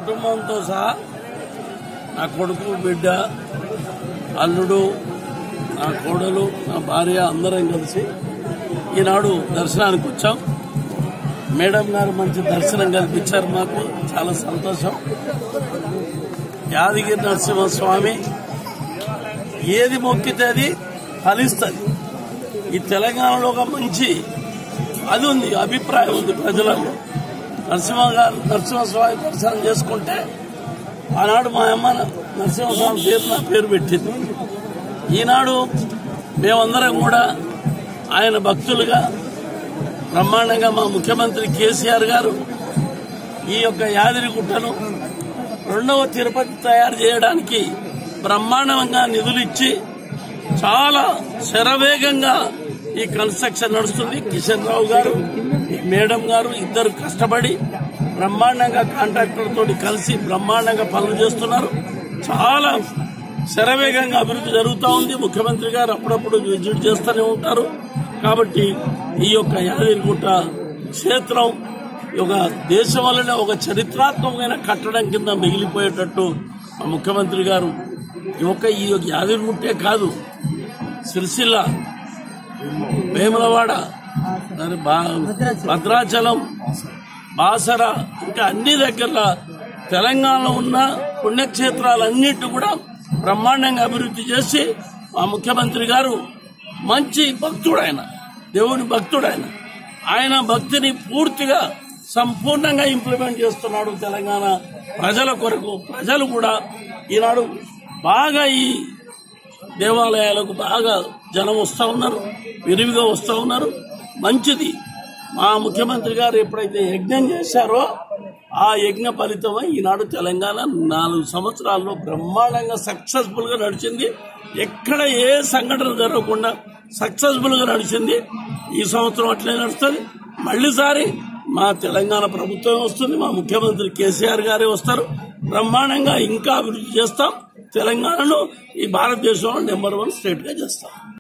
కుటుంబంతో సహా నా కొడుకు బిడ్డ అల్లుడు నా కోడలు నా భార్య అందరం కలిసి ఈనాడు దర్శనానికి వచ్చాం మేడం గారు మంచి దర్శనం కల్పించారు మాకు చాలా సంతోషం యాదగిరి నరసింహస్వామి ఏది మొక్కితే అది ఫలిస్తుంది ఈ తెలంగాణలో ఒక మంచి అది ఉంది అభిప్రాయం ఉంది ప్రజలలో నరసింహ గారు నరసింహస్వామి దర్శనం చేసుకుంటే ఆనాడు మా అమ్మ నరసింహస్వామి పేరు నా పేరు పెట్టింది ఈనాడు మేమందరం కూడా ఆయన భక్తులుగా బ్రహ్మాండంగా మా ముఖ్యమంత్రి కేసీఆర్ గారు ఈ యొక్క యాదిరిగుట్టను రెండవ తిరుపతి తయారు చేయడానికి బ్రహ్మాండంగా నిధులు ఇచ్చి చాలా శరవేగంగా ఈ కన్స్ట్రక్షన్ నడుస్తుంది కిషన్ రావు గారు ఈ మేడం గారు ఇద్దరు కష్టపడి బ్రహ్మాండంగా కాంట్రాక్టర్ తోటి కలిసి బ్రహ్మాండంగా పనులు చేస్తున్నారు చాలా శరవేగంగా అభివృద్ధి జరుగుతూ ఉంది ముఖ్యమంత్రి గారు అప్పుడప్పుడు విజిట్ చేస్తూనే ఉంటారు కాబట్టి ఈ యొక్క యాదగిరిగుట్ట క్షేత్రం ఒక దేశం వల్లనే ఒక చరిత్రాత్మకమైన కట్టడం కింద మిగిలిపోయేటట్టు మా ముఖ్యమంత్రి గారు ఈ యొక్క ఈ యొక్క యాదగిరిగుట్టే కాదు సిరిసిల్ల వేములవాడ మరి బా- భద్రాచలం బాసర ఇంకా అన్ని దగ్గర తెలంగాణలో ఉన్న పుణ్యక్షేత్రాలన్నిటి కూడా బ్రహ్మాండంగా అభివృద్ధి చేసి మా ముఖ్యమంత్రి గారు మంచి భక్తుడు ఆయన దేవుని భక్తుడు ఆయన ఆయన భక్తిని పూర్తిగా సంపూర్ణంగా ఇంప్లిమెంట్ చేస్తున్నాడు తెలంగాణ ప్రజల కొరకు ప్రజలు కూడా ఈనాడు బాగా ఈ దేవాలయాలకు బాగా జనం వస్తూ ఉన్నారు విరివిగా వస్తూ ఉన్నారు మంచిది మా ముఖ్యమంత్రి గారు ఎప్పుడైతే యజ్ఞం చేశారో ఆ యజ్ఞ ఫలితమై ఈనాడు తెలంగాణ నాలుగు సంవత్సరాల్లో బ్రహ్మాండంగా సక్సెస్ఫుల్ గా నడిచింది ఎక్కడ ఏ సంఘటన జరగకుండా సక్సెస్ఫుల్ గా నడిచింది ఈ సంవత్సరం అట్లే నడుస్తుంది మళ్ళీసారి మా తెలంగాణ ప్రభుత్వం వస్తుంది మా ముఖ్యమంత్రి కేసీఆర్ గారే వస్తారు బ్రహ్మాండంగా ఇంకా అభివృద్ధి చేస్తాం తెలంగాణను ఈ భారతదేశంలో నెంబర్ వన్ స్టేట్ గా చేస్తాం